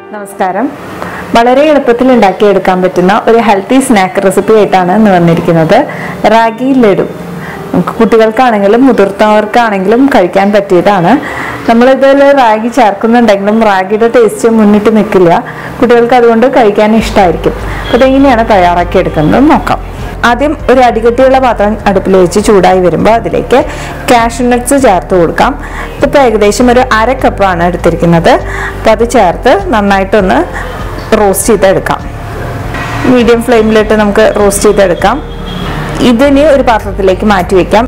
നമസ്കാരം വളരെ എളുപ്പത്തിൽ ഉണ്ടാക്കിയെടുക്കാൻ പറ്റുന്ന ഒരു ഹെൽത്തി സ്നാക്ക് റെസിപ്പി ആയിട്ടാണ് ഇന്ന് വന്നിരിക്കുന്നത് റാഗി ലഡു നമുക്ക് കുട്ടികൾക്കാണെങ്കിലും മുതിർന്നവർക്കാണെങ്കിലും കഴിക്കാൻ പറ്റിയതാണ് നമ്മളിതിൽ റാഗി ചേർക്കുന്നുണ്ടെങ്കിലും റാഗിയുടെ ടേസ്റ്റ് മുന്നിട്ട് നിൽക്കില്ല കുട്ടികൾക്ക് അതുകൊണ്ട് കഴിക്കാൻ ഇഷ്ടമായിരിക്കും അപ്പോൾ ഇതെങ്ങനെയാണ് തയ്യാറാക്കി എടുക്കുന്നത് നോക്കാം ആദ്യം ഒരു അടികട്ടിയുള്ള പാത്രം അടുപ്പിൽ വെച്ച് ചൂടായി വരുമ്പോൾ അതിലേക്ക് കാഷ്യൂ നട്ട്സ് ചേർത്ത് കൊടുക്കാം ഇതിപ്പോൾ ഏകദേശം ഒരു അര കപ്പാണ് എടുത്തിരിക്കുന്നത് അപ്പോൾ അത് ചേർത്ത് നന്നായിട്ടൊന്ന് റോസ്റ്റ് ചെയ്തെടുക്കാം മീഡിയം ഫ്ലെയിമിലിട്ട് നമുക്ക് റോസ്റ്റ് ചെയ്തെടുക്കാം ഇതിന് ഒരു പാത്രത്തിലേക്ക് മാറ്റി വെക്കാം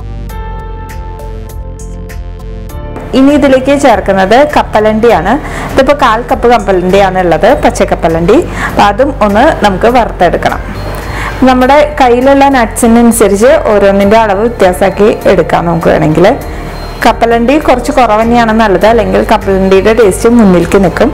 ഇനി ഇതിലേക്ക് ചേർക്കുന്നത് കപ്പലണ്ടിയാണ് ഇതിപ്പോൾ കാൽ കപ്പ് കപ്പലണ്ടിയാണ് ഉള്ളത് പച്ചക്കപ്പലണ്ടി അപ്പം അതും ഒന്ന് നമുക്ക് വറുത്തെടുക്കണം നമ്മുടെ കയ്യിലുള്ള നട്ട്സിനനുസരിച്ച് ഓരോന്നിൻ്റെ അളവ് വ്യത്യാസമാക്കി എടുക്കാം നമുക്ക് വേണമെങ്കിൽ കപ്പലണ്ടി കുറച്ച് കുറവ് തന്നെയാണ് നല്ലത് അല്ലെങ്കിൽ കപ്പലണ്ടിയുടെ ടേസ്റ്റ് മുന്നിലേക്ക് നിൽക്കും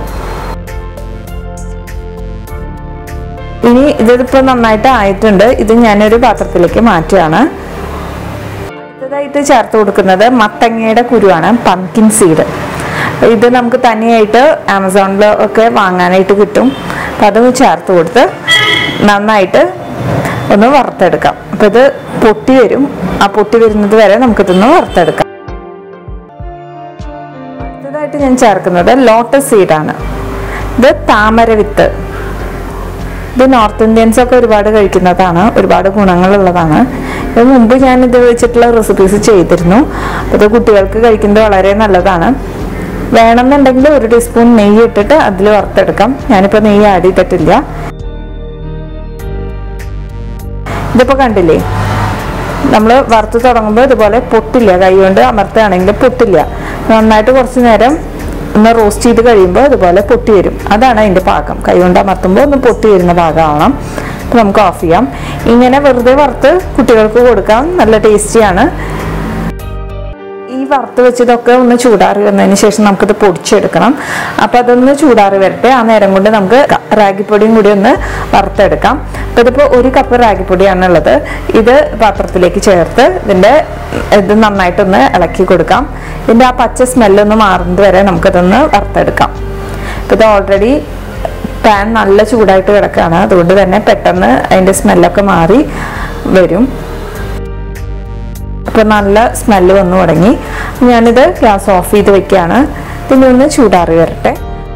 ഇനി ഇതിപ്പോൾ നന്നായിട്ട് ആയിട്ടുണ്ട് ഇത് ഞാനൊരു പാത്രത്തിലേക്ക് മാറ്റുകയാണ് അടുത്തതായിട്ട് ചേർത്ത് കൊടുക്കുന്നത് മത്തങ്ങയുടെ കുരുവാണ് പംകിൻ സീഡ് ഇത് നമുക്ക് തനിയായിട്ട് ആമസോണിൽ ഒക്കെ വാങ്ങാനായിട്ട് കിട്ടും അപ്പം അത് ചേർത്ത് കൊടുത്ത് നന്നായിട്ട് ഒന്ന് വറുത്തെടുക്കാം അപ്പം ഇത് പൊട്ടി വരും ആ പൊട്ടി വരുന്നത് വരെ നമുക്കിതൊന്ന് വറുത്തെടുക്കാം അടുത്തതായിട്ട് ഞാൻ ചേർക്കുന്നത് ലോട്ടസ് സീഡാണ് ഇത് താമര വിത്ത് ഇത് നോർത്ത് ഇന്ത്യൻസ് ഒക്കെ ഒരുപാട് കഴിക്കുന്നതാണ് ഒരുപാട് ഗുണങ്ങളുള്ളതാണ് ഇത് മുമ്പ് ഞാൻ ഇത് വെച്ചിട്ടുള്ള റെസിപ്പീസ് ചെയ്തിരുന്നു അപ്പോൾ ഇത് കുട്ടികൾക്ക് കഴിക്കുന്നത് വളരെ നല്ലതാണ് വേണമെന്നുണ്ടെങ്കിൽ ഒരു ടീസ്പൂൺ നെയ്യ് ഇട്ടിട്ട് അതിൽ വറുത്തെടുക്കാം ഞാനിപ്പോൾ നെയ്യ് ആഡ് ചെയ്തിട്ടില്ല ഇതിപ്പോൾ കണ്ടില്ലേ നമ്മൾ വറുത്ത് തുടങ്ങുമ്പോൾ ഇതുപോലെ പൊട്ടില്ല കൈ കൊണ്ട് അമർത്തുകയാണെങ്കിൽ പൊട്ടില്ല നന്നായിട്ട് കുറച്ച് നേരം ഒന്ന് റോസ്റ്റ് ചെയ്ത് കഴിയുമ്പോൾ ഇതുപോലെ പൊട്ടി വരും അതാണ് അതിൻ്റെ പാകം കൈ കൊണ്ട് അമർത്തുമ്പോൾ ഒന്ന് പൊട്ടി വരുന്ന പാകമാവണം അപ്പോൾ നമുക്ക് ഓഫ് ചെയ്യാം ഇങ്ങനെ വെറുതെ വറുത്ത് കുട്ടികൾക്ക് കൊടുക്കാം നല്ല ടേസ്റ്റിയാണ് ഈ വറുത്ത് വെച്ചതൊക്കെ ഒന്ന് ചൂടാറി വന്നതിന് ശേഷം നമുക്കിത് പൊടിച്ചെടുക്കണം അപ്പം അതൊന്ന് ചൂടാറി വരട്ടെ ആ നേരം കൊണ്ട് നമുക്ക് റാഗിപ്പൊടിയും കൂടി ഒന്ന് വറുത്തെടുക്കാം അപ്പം ഇതിപ്പോൾ ഒരു കപ്പ് റാഗിപ്പൊടിയാണ് ഉള്ളത് ഇത് പാത്രത്തിലേക്ക് ചേർത്ത് ഇതിൻ്റെ ഇത് നന്നായിട്ടൊന്ന് ഇളക്കി കൊടുക്കാം ഇതിൻ്റെ ആ പച്ച സ്മെല്ലൊന്ന് മാറുന്നത് വരെ നമുക്കിതൊന്ന് വറുത്തെടുക്കാം അപ്പം ഇത് ഓൾറെഡി പാൻ നല്ല ചൂടായിട്ട് കിടക്കുകയാണ് അതുകൊണ്ട് തന്നെ പെട്ടെന്ന് അതിൻ്റെ സ്മെല്ലൊക്കെ മാറി വരും അപ്പോൾ നല്ല സ്മെല്ല് വന്നു തുടങ്ങി ഞാനിത് ഗ്യാസ് ഓഫ് ചെയ്ത് വെക്കുകയാണ് പിന്നെ ഒന്ന് ചൂടാറി വരട്ടെ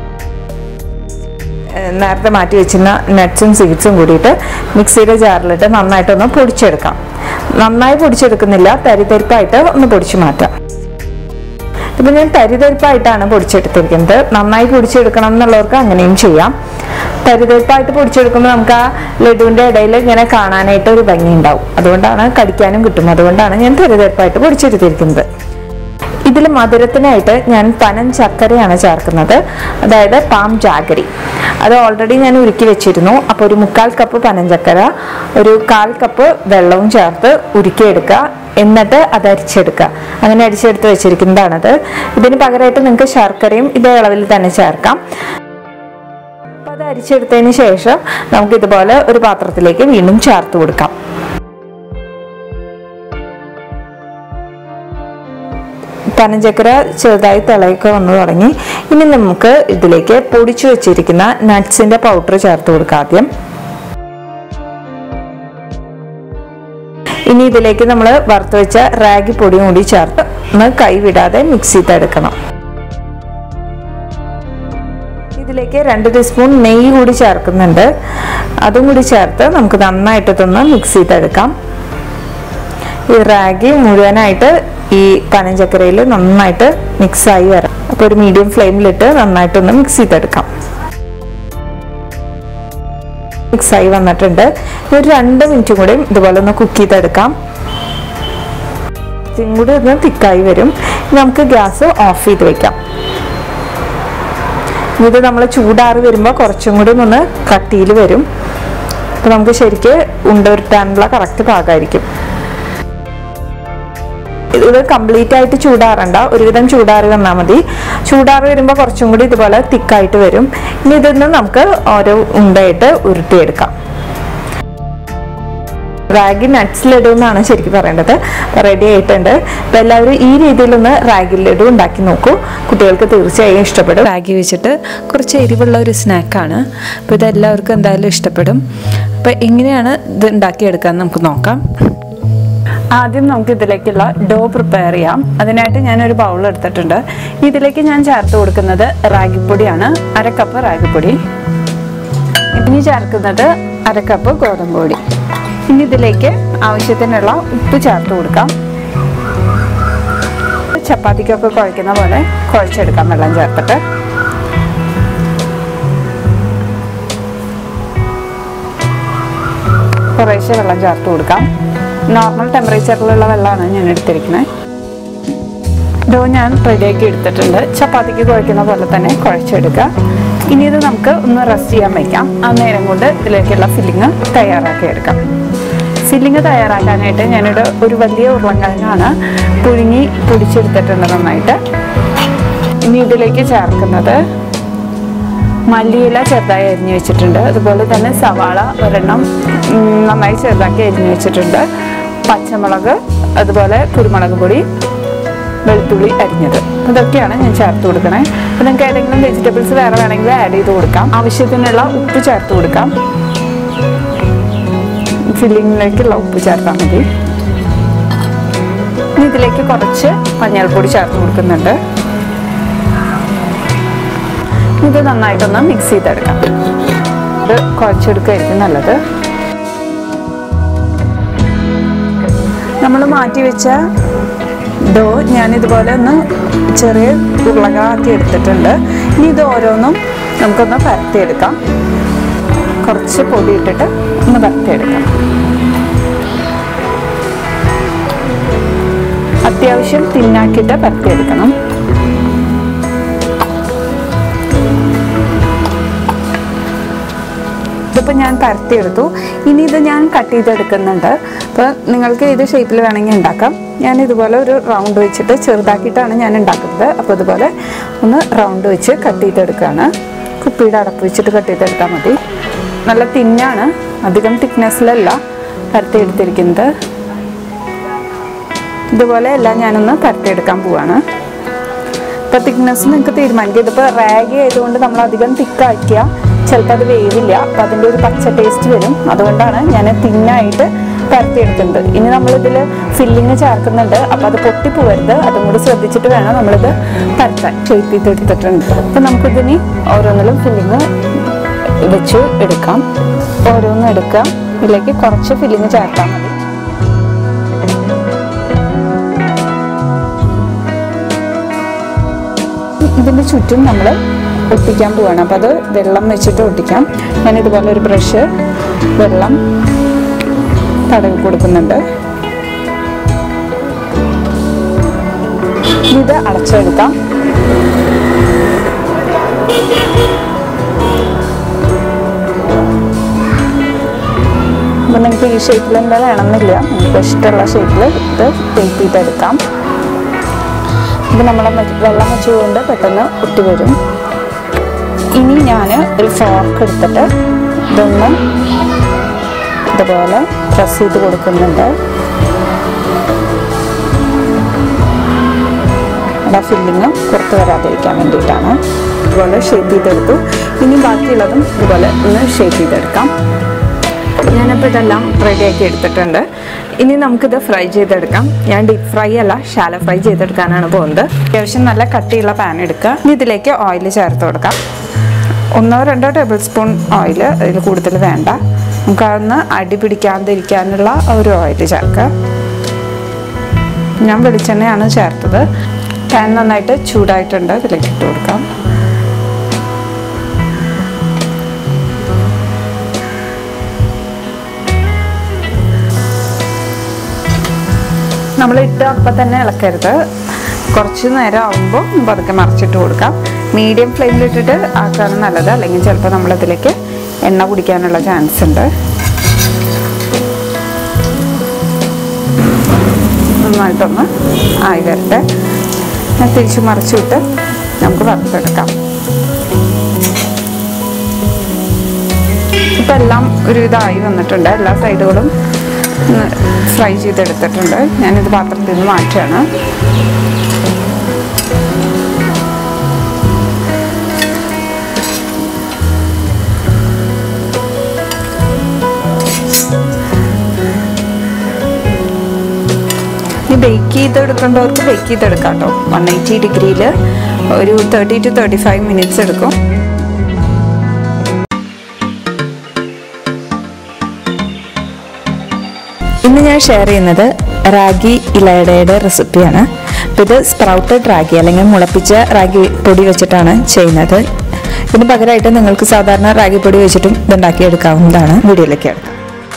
ഏഹ് നേരത്തെ മാറ്റി വെച്ചിരുന്ന നട്ട്സും സീഡ്സും കൂടിയിട്ട് മിക്സിയുടെ ജാറിലിട്ട് നന്നായിട്ടൊന്ന് പൊടിച്ചെടുക്കാം നന്നായി പൊടിച്ചെടുക്കുന്നില്ല തരിതരിപ്പായിട്ട് ഒന്ന് പൊടിച്ചു മാറ്റാം ഇപ്പം ഞാൻ തരിതരിപ്പായിട്ടാണ് പൊടിച്ചെടുത്തിരിക്കുന്നത് നന്നായി പൊടിച്ചെടുക്കണം എന്നുള്ളവർക്ക് അങ്ങനെയും ചെയ്യാം തരിതരിപ്പായിട്ട് പൊടിച്ചെടുക്കുമ്പോൾ നമുക്ക് ആ ലഡുവിൻ്റെ ഇടയിൽ ഇങ്ങനെ കാണാനായിട്ട് ഒരു ഭംഗി ഉണ്ടാവും അതുകൊണ്ടാണ് കടിക്കാനും കിട്ടും അതുകൊണ്ടാണ് ഞാൻ തരിതരിപ്പായിട്ട് പൊടിച്ചെടുത്തിരിക്കുന്നത് ഇതിൽ മധുരത്തിനായിട്ട് ഞാൻ പനം ചർക്കരയാണ് ചേർക്കുന്നത് അതായത് പാം ജാഗരി അത് ഓൾറെഡി ഞാൻ ഉരുക്കി വെച്ചിരുന്നു അപ്പോൾ ഒരു മുക്കാൽ കപ്പ് പനഞ്ചക്കര ഒരു കാൽ കപ്പ് വെള്ളവും ചേർത്ത് ഉരുക്കിയെടുക്കുക എന്നിട്ട് അത് അരിച്ചെടുക്കുക അങ്ങനെ അരിച്ചെടുത്ത് വെച്ചിരിക്കുന്നതാണത് ഇതിന് പകരമായിട്ട് നിങ്ങൾക്ക് ശർക്കരയും ഇതേ അളവിൽ തന്നെ ചേർക്കാം അപ്പോൾ അത് അരിച്ചെടുത്തതിന് ശേഷം നമുക്ക് ഇതുപോലെ ഒരു പാത്രത്തിലേക്ക് വീണ്ടും ചേർത്ത് കൊടുക്കാം പനഞ്ചക്കര ചെറുതായി തിളയൊക്കെ വന്നു തുടങ്ങി ഇനി നമുക്ക് ഇതിലേക്ക് പൊടിച്ചു വെച്ചിരിക്കുന്ന നട്ട്സിന്റെ പൗഡർ ചേർത്ത് കൊടുക്കാം ആദ്യം ഇനി ഇതിലേക്ക് നമ്മൾ വറുത്ത് വെച്ച റാഗി പൊടിയും കൂടി ചേർത്ത് ഒന്ന് കൈവിടാതെ മിക്സ് ചെയ്തെടുക്കണം ഇതിലേക്ക് രണ്ട് ടീസ്പൂൺ നെയ്യ് കൂടി ചേർക്കുന്നുണ്ട് അതും കൂടി ചേർത്ത് നമുക്ക് നന്നായിട്ട് ഇതൊന്ന് മിക്സ് ചെയ്തെടുക്കാം ഈ റാഗി മുഴുവനായിട്ട് ഈ പനഞ്ചക്കരയിൽ നന്നായിട്ട് മിക്സായി വരാം അപ്പോൾ ഒരു മീഡിയം ഫ്ലെയിമിലിട്ട് നന്നായിട്ടൊന്ന് മിക്സ് ചെയ്തെടുക്കാം മിക്സായി വന്നിട്ടുണ്ട് ഒരു രണ്ട് മിനിറ്റും കൂടി ഇതുപോലെ ഒന്ന് കുക്ക് ചെയ്തെടുക്കാം ഇതും കൂടി ഒന്ന് തിക്കായി വരും ഇനി നമുക്ക് ഗ്യാസ് ഓഫ് ചെയ്ത് വെക്കാം ഇത് നമ്മൾ ചൂടാറി വരുമ്പോൾ കുറച്ചും കൂടി ഒന്ന് കട്ടിയിൽ വരും അപ്പോൾ നമുക്ക് ശരിക്ക് ഉണ്ടുരുട്ടാനുള്ള കറക്റ്റ് പാകമായിരിക്കും ഇത് കംപ്ലീറ്റ് ആയിട്ട് ചൂടാറണ്ട ഒരുവിധം ചൂടാറി വന്നാൽ മതി ചൂടാറി വരുമ്പോൾ കുറച്ചും കൂടി ഇതുപോലെ തിക്കായിട്ട് വരും ഇനി ഇതൊന്ന് നമുക്ക് ഓരോ ഉണ്ടയായിട്ട് ഉരുട്ടിയെടുക്കാം റാഗി നട്ട്സ് ലഡു എന്നാണ് ശരിക്കും പറയേണ്ടത് അപ്പോൾ റെഡി ആയിട്ടുണ്ട് അപ്പോൾ എല്ലാവരും ഈ രീതിയിലൊന്ന് റാഗി ലഡു ഉണ്ടാക്കി നോക്കൂ കുട്ടികൾക്ക് തീർച്ചയായും ഇഷ്ടപ്പെടും റാഗി വെച്ചിട്ട് കുറച്ച് എരിവുള്ള ഒരു സ്നാക്കാണ് അപ്പോൾ ഇതെല്ലാവർക്കും എന്തായാലും ഇഷ്ടപ്പെടും അപ്പോൾ എങ്ങനെയാണ് ഇത് ഉണ്ടാക്കിയെടുക്കാമെന്ന് നമുക്ക് നോക്കാം ആദ്യം നമുക്ക് ഇതിലേക്കുള്ള ഡോ പ്രിപ്പയർ ചെയ്യാം അതിനായിട്ട് ഞാനൊരു ബൗൾ എടുത്തിട്ടുണ്ട് ഇതിലേക്ക് ഞാൻ ചേർത്ത് കൊടുക്കുന്നത് റാഗിപ്പൊടിയാണ് അര കപ്പ് റാഗിപ്പൊടി ഇനി ചേർക്കുന്നത് അര കപ്പ് ഗോതമ്പ് പൊടി ഇനി ഇതിലേക്ക് ആവശ്യത്തിനുള്ള ഉപ്പ് ചേർത്ത് കൊടുക്കാം ചപ്പാത്തിക്കൊക്കെ കുഴക്കുന്ന പോലെ കുഴച്ചെടുക്കാം വെള്ളം ചേർത്തിട്ട് കുറേശ്ശെ വെള്ളം ചേർത്ത് കൊടുക്കാം നോർമൽ ടെമ്പറേച്ചറിലുള്ള വെള്ളമാണ് ഞാൻ എടുത്തിരിക്കുന്നത് ഡോ ഞാൻ റെഡിയാക്കി എടുത്തിട്ടുണ്ട് ചപ്പാത്തിക്ക് കുഴക്കുന്ന പോലെ തന്നെ കുഴച്ചെടുക്കുക ഇനി ഇത് നമുക്ക് ഒന്ന് റെസ്റ്റ് ചെയ്യാൻ വയ്ക്കാം ആ നേരം കൊണ്ട് ഇതിലേക്കുള്ള ഫില്ലിങ് തയ്യാറാക്കി എടുക്കാം ഫില്ലിങ് തയ്യാറാക്കാനായിട്ട് ഞാനിവിടെ ഒരു വലിയ ഉരുളക്കിഴങ്ങാണ് പുഴുങ്ങി പൊടിച്ചെടുത്തിട്ടുണ്ട് നന്നായിട്ട് ഇനി ഇതിലേക്ക് ചേർക്കുന്നത് മല്ലിയില ചെറുതായി അരിഞ്ഞു വെച്ചിട്ടുണ്ട് അതുപോലെ തന്നെ സവാള ഒരെണ്ണം ഉം, നന്നായി ചെറുതാക്കി അരിഞ്ഞു വെച്ചിട്ടുണ്ട് പച്ചമുളക് അതുപോലെ കുരുമുളക് പൊടി വെളുത്തുള്ളി അരിഞ്ഞത് ഇതൊക്കെയാണ് ഞാൻ ചേർത്ത് കൊടുക്കണേ അപ്പോൾ നിങ്ങൾക്ക് ഏതെങ്കിലും വെജിറ്റബിൾസ് വേറെ വേണമെങ്കിൽ ആഡ് ചെയ്ത് കൊടുക്കാം ആവശ്യത്തിനുള്ള ഉപ്പ് ചേർത്ത് കൊടുക്കാം ഫില്ലിങ്ങിലേക്കുള്ള ഉപ്പ് ചേർത്താൽ മതി ഇനി ഇതിലേക്ക് കുറച്ച് മഞ്ഞൾപ്പൊടി ചേർത്ത് കൊടുക്കുന്നുണ്ട് ഇത് നന്നായിട്ടൊന്ന് മിക്സ് ചെയ്തെടുക്കാം ഇത് കുഴച്ചെടുക്കുകയായിരിക്കും നല്ലത് നമ്മൾ മാറ്റി വെച്ച ഡോ ഞാൻ ഇതുപോലെ ഒന്ന് ചെറിയ ഉരുളകളാക്കി എടുത്തിട്ടുണ്ട് ഇനി ഇത് ഓരോന്നും നമുക്കൊന്ന് പരത്തിയെടുക്കാം കുറച്ച് പൊടി ഇട്ടിട്ട് ഒന്ന് പരത്തിയെടുക്കാം അത്യാവശ്യം തിന്നാക്കിയിട്ട് പരത്തിയെടുക്കണം ഇതിപ്പോൾ ഞാൻ പരത്തിയെടുത്തു ഇനി ഇത് ഞാൻ കട്ട് ചെയ്തെടുക്കുന്നുണ്ട് അപ്പോൾ നിങ്ങൾക്ക് ഏത് ഷേപ്പിൽ വേണമെങ്കിൽ ഉണ്ടാക്കാം ഞാൻ ഇതുപോലെ ഒരു റൗണ്ട് വെച്ചിട്ട് ചെറുതാക്കിയിട്ടാണ് ഞാൻ ഉണ്ടാക്കുന്നത് അപ്പോൾ ഇതുപോലെ ഒന്ന് റൗണ്ട് വെച്ച് കട്ട് ചെയ്തെടുക്കുകയാണ് കുപ്പിയുടെ അടപ്പ് വെച്ചിട്ട് കട്ട് ചെയ്തെടുത്താൽ മതി നല്ല തിന്നാണ് അധികം തിക്നെസ്സിലല്ല പരത്തിയെടുത്തിരിക്കുന്നത് ഇതുപോലെ എല്ലാം ഞാനൊന്ന് പരത്തിയെടുക്കാൻ പോവാണ് ഇപ്പൊ തിക്നെസ് നിങ്ങൾക്ക് തീരുമാനിക്കാം ഇതിപ്പോൾ റാഗി ആയതുകൊണ്ട് നമ്മൾ അധികം തിക്കാക്കിയാൽ ചിലപ്പോൾ അത് വേവില്ല അപ്പം അതിൻ്റെ ഒരു പച്ച ടേസ്റ്റ് വരും അതുകൊണ്ടാണ് ഞാൻ തിന്നായിട്ട് പരത്തിയെടുക്കുന്നത് ഇനി നമ്മളിതിൽ ഫില്ലിങ് ചേർക്കുന്നുണ്ട് അപ്പോൾ അത് പൊട്ടിപ്പോവരുത് അതും കൂടി ശ്രദ്ധിച്ചിട്ട് വേണം നമ്മളിത് പരത്താൻ ഷേപ്പ് ചെയ്ത് എടുത്തിട്ടുണ്ട് അപ്പം നമുക്കിതിനി ഓരോന്നിലും ഫില്ലിങ് വെച്ച് എടുക്കാം ഓരോന്നും എടുക്കാം ഇതിലേക്ക് കുറച്ച് ഫില്ലിങ് ചേർത്താൽ മതി ഇതിൻ്റെ ചുറ്റും നമ്മൾ ഒട്ടിക്കാൻ പോവാണ് അപ്പോൾ അത് വെള്ളം വെച്ചിട്ട് ഒട്ടിക്കാം ഞാൻ ഇതുപോലെ ഒരു ബ്രഷ് വെള്ളം തടവി കൊടുക്കുന്നുണ്ട് ഇത് അടച്ചെടുക്കാം അപ്പം നിങ്ങൾക്ക് ഈ ഷേപ്പിൽ എന്താ വേണമെന്നില്ല നിങ്ങൾക്ക് ഇഷ്ടമുള്ള ഷേപ്പിൽ ഇത് ടേപ്പ് ചെയ്തെടുക്കാം ഇത് നമ്മളെ മെ- വെള്ളം വെച്ചുകൊണ്ട് പെട്ടെന്ന് ഒട്ടി വരും ഇനി ഞാൻ ഒരു ഫോർക്ക് എടുത്തിട്ട് ഇതൊന്ന് ഇതുപോലെ പ്രസ് ചെയ്ത് കൊടുക്കുന്നുണ്ട് അവിടെ ഫില്ലിങ് പുറത്ത് വരാതിരിക്കാൻ വേണ്ടിയിട്ടാണ് ഇതുപോലെ ഷേപ്പ് ചെയ്തെടുത്തു ഇനി ബാക്കിയുള്ളതും ഇതുപോലെ ഒന്ന് ഷേപ്പ് ചെയ്തെടുക്കാം ഞാനപ്പോൾ ഇതെല്ലാം റെഡിയാക്കി എടുത്തിട്ടുണ്ട് ഇനി നമുക്കിത് ഫ്രൈ ചെയ്തെടുക്കാം ഞാൻ ഡീപ്പ് ഫ്രൈ അല്ല ഷാലോ ഫ്രൈ ചെയ്തെടുക്കാനാണ് പോകുന്നത് അത്യാവശ്യം നല്ല കട്ടിയുള്ള പാൻ എടുക്കുക ഇനി ഇതിലേക്ക് ഓയിൽ ചേർത്ത് കൊടുക്കാം ഒന്നോ രണ്ടോ ടേബിൾ സ്പൂൺ ഓയിൽ അതിൽ കൂടുതൽ വേണ്ട നമുക്ക് അതൊന്ന് അടി പിടിക്കാതിരിക്കാനുള്ള ഒരു ഓയിൽ ചേർക്കുക ഞാൻ വെളിച്ചെണ്ണയാണ് ചേർത്തത് പാൻ നന്നായിട്ട് ചൂടായിട്ടുണ്ട് ഇതിലേക്ക് ഇട്ട് കൊടുക്കാം നമ്മൾ ഇട്ട് അപ്പം തന്നെ ഇളക്കരുത് കുറച്ച് നേരം ആകുമ്പോൾ പതുക്കെ മറിച്ചിട്ട് കൊടുക്കാം മീഡിയം ഫ്ലെയിമിലിട്ടിട്ട് ആക്കാണ് നല്ലത് അല്ലെങ്കിൽ ചിലപ്പോൾ നമ്മളതിലേക്ക് എണ്ണ കുടിക്കാനുള്ള ചാൻസ് ഉണ്ട് നന്നായിട്ടൊന്ന് ആയി വരട്ടെ ഞാൻ തിരിച്ച് മറിച്ചിട്ട് നമുക്ക് വറുത്തെടുക്കാം ഇപ്പം എല്ലാം ഒരു ഇതായി വന്നിട്ടുണ്ട് എല്ലാ സൈഡുകളും ഫ്രൈ ചെയ്തെടുത്തിട്ടുണ്ട് ഞാനിത് പാത്രത്തിൽ നിന്ന് മാറ്റുകയാണ് ഈ ബേക്ക് ചെയ്തെടുക്കേണ്ടവർക്ക് ബേക്ക് ചെയ്തെടുക്കാം കേട്ടോ വൺ എയ്റ്റി ഡിഗ്രിയിൽ ഒരു thirty to thirty five minutes എടുക്കും ഇന്ന് ഞാൻ ഷെയർ ചെയ്യുന്നത് റാഗി ഇലയടയുടെ റെസിപ്പിയാണ് അപ്പോൾ ഇത് സ്പ്രൗട്ടഡ് റാഗി അല്ലെങ്കിൽ മുളപ്പിച്ച റാഗി പൊടി വെച്ചിട്ടാണ് ചെയ്യുന്നത് ഇതിന് പകരമായിട്ട് നിങ്ങൾക്ക് സാധാരണ റാഗി പൊടി വെച്ചിട്ടും ഇതുണ്ടാക്കി എടുക്കാവുന്നതാണ് വീഡിയോയിലേക്ക് എടുക്കാം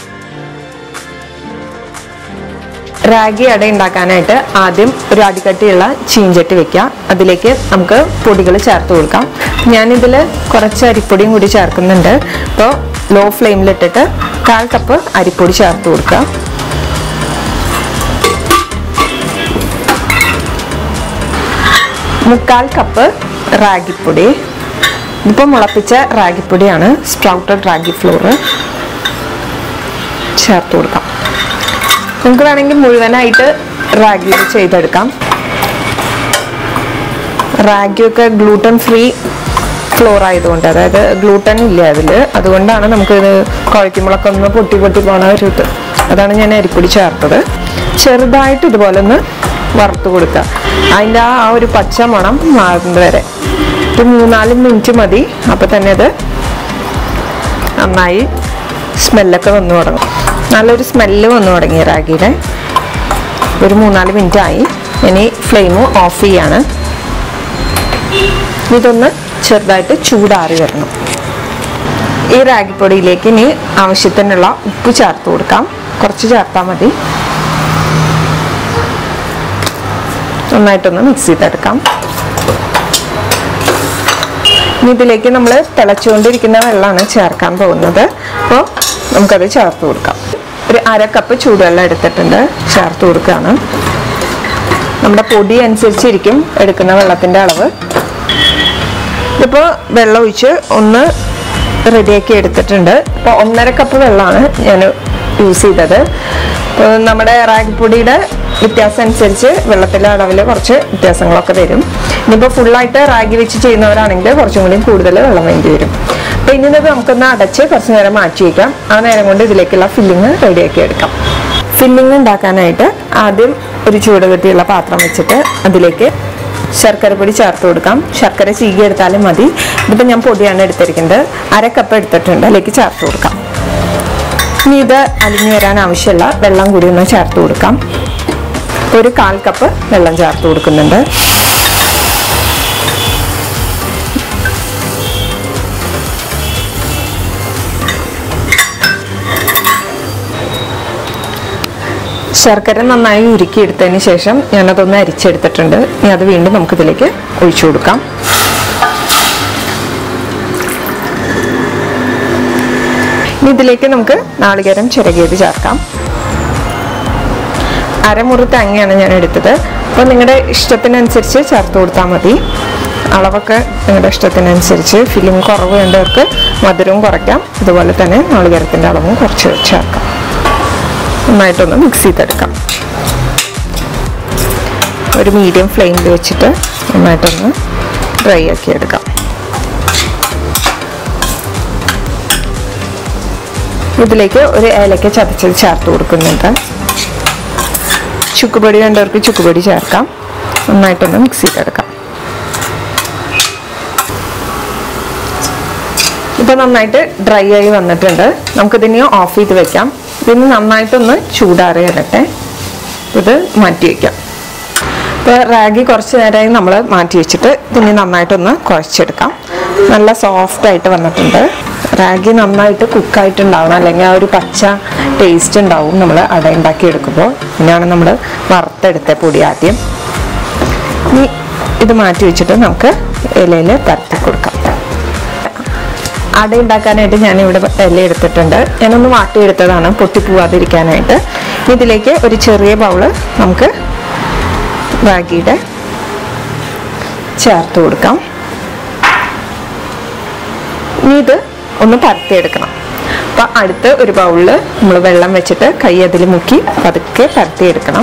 റാഗി അട ഉണ്ടാക്കാനായിട്ട് ആദ്യം ഒരു അടിക്കട്ടിയുള്ള ചീഞ്ചട്ടി വെക്കുക അതിലേക്ക് നമുക്ക് പൊടികൾ ചേർത്ത് കൊടുക്കാം ഞാനിതിൽ കുറച്ച് അരിപ്പൊടിയും കൂടി ചേർക്കുന്നുണ്ട് അപ്പോൾ ലോ ഫ്ലെയിമിലിട്ടിട്ട് കാൽ കപ്പ് അരിപ്പൊടി ചേർത്ത് കൊടുക്കുക മുക്കാൽ കപ്പ് റാഗിപ്പൊടി ഇതിപ്പോൾ മുളപ്പിച്ച റാഗിപ്പൊടിയാണ് സ്പ്രൗട്ടഡ് റാഗി ഫ്ലോറ് ചേർത്ത് കൊടുക്കാം നിങ്ങൾക്ക് വേണമെങ്കിൽ മുഴുവനായിട്ട് റാഗി ചെയ്തെടുക്കാം റാഗിയൊക്കെ ഗ്ലൂട്ടൻ ഫ്രീ ഫ്ലോർ ആയതുകൊണ്ട് അതായത് ഗ്ലൂട്ടൻ ഇല്ല അതിൽ അതുകൊണ്ടാണ് നമുക്കിത് കുഴക്കുമ്പോഴൊക്കെ ഒന്ന് പൊട്ടി പൊട്ടി പോണ ഒരു ഇത് അതാണ് ഞാൻ അരിപ്പൊടി ചേർത്തത് ചെറുതായിട്ട് ഇതുപോലെ ഒന്ന് വറുത്ത് കൊടുക്കുക അതിൻ്റെ ആ ഒരു പച്ച മണം മാറുന്നത് വരെ ഒരു മൂന്നാല് മിനിറ്റ് മതി അപ്പോൾ തന്നെ അത് നന്നായി സ്മെല്ലൊക്കെ വന്നു തുടങ്ങും നല്ലൊരു സ്മെല്ല് വന്നു തുടങ്ങി റാഗിയുടെ ഒരു മൂന്നാല് മിനിറ്റ് ആയി ഇനി ഫ്ലെയിം ഓഫ് ചെയ്യാണ് ഇതൊന്ന് ചെറുതായിട്ട് ചൂടാറി വരണം ഈ റാഗിപ്പൊടിയിലേക്ക് ഇനി ആവശ്യത്തിനുള്ള ഉപ്പ് ചേർത്ത് കൊടുക്കാം കുറച്ച് ചേർത്താൽ മതി നന്നായിട്ടൊന്ന് മിക്സ് ചെയ്തെടുക്കാം ഇനി ഇതിലേക്ക് നമ്മൾ തിളച്ചുകൊണ്ടിരിക്കുന്ന വെള്ളമാണ് ചേർക്കാൻ പോകുന്നത് അപ്പോൾ നമുക്കത് ചേർത്ത് കൊടുക്കാം ഒരു അര കപ്പ് ചൂടുവെള്ളം എടുത്തിട്ടുണ്ട് ചേർത്ത് കൊടുക്കുകയാണ് നമ്മുടെ പൊടി അനുസരിച്ചിരിക്കും എടുക്കുന്ന വെള്ളത്തിൻ്റെ അളവ് ഇതിപ്പോൾ വെള്ളം ഒഴിച്ച് ഒന്ന് റെഡിയാക്കി എടുത്തിട്ടുണ്ട് ഇപ്പോൾ ഒന്നര കപ്പ് വെള്ളമാണ് ഞാൻ യൂസ് ചെയ്തത് ഇപ്പോൾ നമ്മുടെ റാഗിപ്പൊടിയുടെ വ്യത്യാസം അനുസരിച്ച് വെള്ളത്തിലെ അളവിൽ കുറച്ച് വ്യത്യാസങ്ങളൊക്കെ വരും ഇനിയിപ്പോൾ ഫുള്ളായിട്ട് റാഗി വെച്ച് ചെയ്യുന്നവരാണെങ്കിൽ കുറച്ചും കൂടി കൂടുതൽ വെള്ളം വേണ്ടി വരും അപ്പോൾ ഇനി ഇത് നമുക്കൊന്ന് അടച്ച് കുറച്ച് നേരം മാറ്റി വയ്ക്കാം ആ നേരം കൊണ്ട് ഇതിലേക്കുള്ള ഫില്ലിങ് റെഡിയാക്കി എടുക്കാം ഫില്ലിങ് ഉണ്ടാക്കാനായിട്ട് ആദ്യം ഒരു ചൂട് കെട്ടിയുള്ള പാത്രം വെച്ചിട്ട് അതിലേക്ക് ശർക്കര പൊടി ചേർത്ത് കൊടുക്കാം ശർക്കര ചീകി എടുത്താലും മതി ഇതിപ്പോൾ ഞാൻ പൊടിയാണ് എടുത്തിരിക്കുന്നത് അര കപ്പ് എടുത്തിട്ടുണ്ട് അതിലേക്ക് ചേർത്ത് കൊടുക്കാം ഇനി ഇത് അലിഞ്ഞു വരാൻ ആവശ്യമുള്ള വെള്ളം കൂടി ഒന്ന് ചേർത്ത് കൊടുക്കാം ഒരു കാൽ കപ്പ് വെള്ളം ചേർത്ത് കൊടുക്കുന്നുണ്ട് ശർക്കര നന്നായി ഉരുക്കിയെടുത്തതിന് ശേഷം ഞാനതൊന്ന് അരിച്ചെടുത്തിട്ടുണ്ട് ഇനി അത് വീണ്ടും നമുക്കിതിലേക്ക് ഒഴിച്ചു കൊടുക്കാം ഇനി ഇതിലേക്ക് നമുക്ക് നാളികേരം ചിരകിയത് ചേർക്കാം അരമുറി തേങ്ങയാണ് ഞാൻ എടുത്തത് അപ്പോൾ നിങ്ങളുടെ ഇഷ്ടത്തിനനുസരിച്ച് ചേർത്ത് കൊടുത്താൽ മതി അളവൊക്കെ നിങ്ങളുടെ ഇഷ്ടത്തിനനുസരിച്ച് ഫില്ലിംഗ് കുറവ് വേണ്ടവർക്ക് മധുരവും കുറയ്ക്കാം അതുപോലെ തന്നെ നാളികേരത്തിൻ്റെ അളവും കുറച്ച് ചേർക്കാം നന്നായിട്ടൊന്ന് മിക്സ് ചെയ്തെടുക്കാം ഒരു മീഡിയം ഫ്ലെയിമിൽ വെച്ചിട്ട് നന്നായിട്ടൊന്ന് ഡ്രൈ ആക്കി എടുക്കാം ഇതിലേക്ക് ഒരു ഏലക്ക ചതച്ചത് ചേർത്ത് കൊടുക്കുന്നുണ്ട് ചുക്കുപൊടി വേണ്ടവർക്ക് ചുക്കുപൊടി ചേർക്കാം നന്നായിട്ടൊന്ന് മിക്സ് ചെയ്തെടുക്കാം ഇപ്പൊ നന്നായിട്ട് ഡ്രൈ ആയി വന്നിട്ടുണ്ട് നമുക്കിതിനെ ഓഫ് ചെയ്ത് വെക്കാം ഇതിന് നന്നായിട്ടൊന്ന് ചൂടാറി വരട്ടെ ഇത് മാറ്റി വെക്കാം ഇപ്പോൾ റാഗി കുറച്ച് നേരമായി നമ്മൾ മാറ്റി വെച്ചിട്ട് ഇതിനെ നന്നായിട്ടൊന്ന് കുഴച്ചെടുക്കാം നല്ല സോഫ്റ്റ് ആയിട്ട് വന്നിട്ടുണ്ട് റാഗി നന്നായിട്ട് കുക്കായിട്ടുണ്ടാവണം അല്ലെങ്കിൽ ആ ഒരു പച്ച ടേസ്റ്റ് ഉണ്ടാവും നമ്മൾ അട ഉണ്ടാക്കി എടുക്കുമ്പോൾ പിന്നെയാണ് നമ്മൾ വറുത്തെടുത്ത പൊടി ആദ്യം ഇനി ഇത് മാറ്റി വെച്ചിട്ട് നമുക്ക് ഇലയിൽ പരത്തി കൊടുക്കാം അട ഉണ്ടാക്കാനായിട്ട് ഞാൻ ഇവിടെ ഇല എടുത്തിട്ടുണ്ട് ഞാനൊന്ന് വാട്ടിയെടുത്തതാണ് പൊട്ടിപ്പോവാതിരിക്കാനായിട്ട് ഇനി ഇതിലേക്ക് ഒരു ചെറിയ ബൗള് നമുക്ക് റാഗിയുടെ ചേർത്ത് കൊടുക്കാം ഇനി ഇത് ഒന്ന് പരത്തിയെടുക്കണം അപ്പം അടുത്ത് ഒരു ബൗളിൽ നമ്മൾ വെള്ളം വെച്ചിട്ട് കൈ അതിൽ മുക്കി പതുക്കെ പരത്തിയെടുക്കണം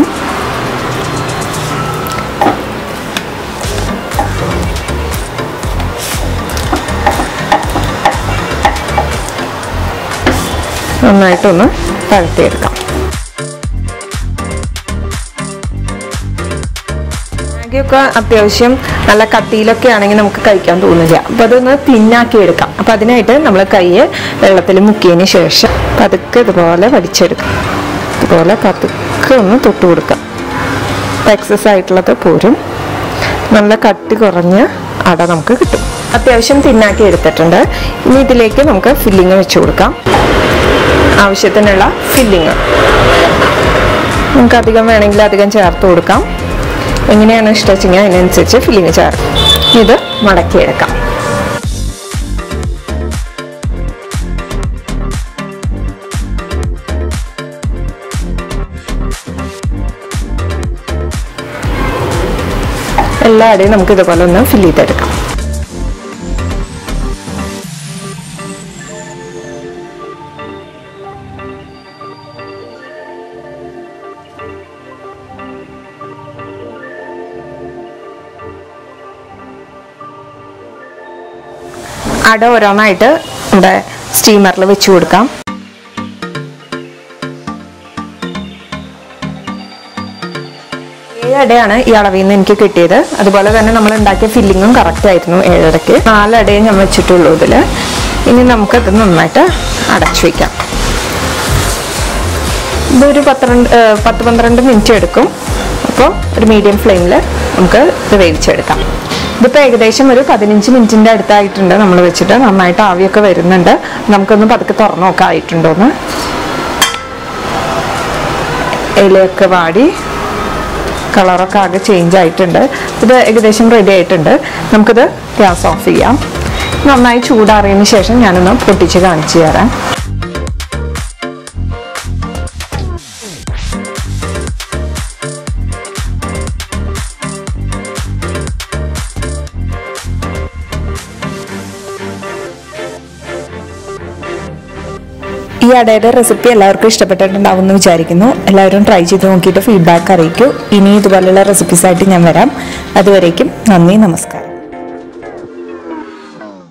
നന്നായിട്ടൊന്ന് പരത്തിയെടുക്കാം മാഗിയൊക്കെ അത്യാവശ്യം നല്ല കട്ടിയിലൊക്കെ ആണെങ്കിൽ നമുക്ക് കഴിക്കാൻ തോന്നില്ല അപ്പം അതൊന്ന് തിന്നാക്കി എടുക്കാം അപ്പം അതിനായിട്ട് നമ്മൾ കയ്യെ വെള്ളത്തിൽ മുക്കിയതിന് ശേഷം പതുക്കെ ഇതുപോലെ വലിച്ചെടുക്കാം ഇതുപോലെ പതുക്കെ ഒന്ന് തൊട്ട് കൊടുക്കാം എക്സസ് ആയിട്ടുള്ളത് പോരും നല്ല കട്ടി കുറഞ്ഞ അട നമുക്ക് കിട്ടും അത്യാവശ്യം തിന്നാക്കി എടുത്തിട്ടുണ്ട് ഇനി ഇതിലേക്ക് നമുക്ക് ഫില്ലിങ് വെച്ച് കൊടുക്കാം ആവശ്യത്തിനുള്ള ഫില്ലിങ് നമുക്ക് അധികം വേണമെങ്കിൽ അധികം ചേർത്ത് കൊടുക്കാം എങ്ങനെയാണ് ഇഷ്ടവെച്ചെങ്കിൽ അതിനനുസരിച്ച് ഫില്ലിങ് ചേർക്കും ഇത് മടക്കിയെടുക്കാം എല്ലാ അടയും നമുക്ക് ഇതുപോലെ ഒന്ന് ഫില്ല് ചെയ്തെടുക്കാം അട ഓരോന്നായിട്ട് നമ്മുടെ സ്റ്റീമറിൽ വെച്ച് കൊടുക്കാം ഏഴ് അടയാണ് ഈ അളവിൽ നിന്ന് എനിക്ക് കിട്ടിയത് അതുപോലെ തന്നെ നമ്മൾ ഉണ്ടാക്കിയ ഫില്ലിങ്ങും കറക്റ്റ് ആയിരുന്നു ഏഴടയ്ക്ക് നാലടയും ഞാൻ വെച്ചിട്ടുള്ളൂ ഇതിൽ ഇനി നമുക്കത് നന്നായിട്ട് അടച്ചു വയ്ക്കാം ഇതൊരു പന്ത്രണ്ട് ഏഹ് പത്ത് പന്ത്രണ്ട് മിനിറ്റ് എടുക്കും അപ്പോൾ ഒരു മീഡിയം ഫ്ലെയിമിൽ നമുക്ക് ഇത് വേവിച്ചെടുക്കാം ഇതിപ്പോൾ ഏകദേശം ഒരു പതിനഞ്ച് മിനിറ്റിൻ്റെ അടുത്തായിട്ടുണ്ട് നമ്മൾ വെച്ചിട്ട് നന്നായിട്ട് ആവിയൊക്കെ വരുന്നുണ്ട് നമുക്കൊന്ന് പതുക്കെ തുറന്നു നോക്കാം ആയിട്ടുണ്ടോന്ന് ഇലയൊക്കെ വാടി കളറൊക്കെ ആകെ ചേഞ്ച് ആയിട്ടുണ്ട് ഇത് ഏകദേശം റെഡി ആയിട്ടുണ്ട് നമുക്കിത് ഗ്യാസ് ഓഫ് ചെയ്യാം നന്നായി ചൂടാറിയതിന് ശേഷം ഞാനൊന്ന് പൊട്ടിച്ച് കാണിച്ചു തരാം ഈ അടയുടെ റെസിപ്പി എല്ലാവർക്കും ഇഷ്ടപ്പെട്ടിട്ടുണ്ടാവും എന്ന് വിചാരിക്കുന്നു എല്ലാവരും ട്രൈ ചെയ്ത് നോക്കിയിട്ട് ഫീഡ്ബാക്ക് അറിയിക്കൂ ഇനി ഇതുപോലെയുള്ള റെസിപ്പീസ് ആയിട്ട് ഞാൻ വരാം അതുവരേക്കും നന്ദി നമസ്കാരം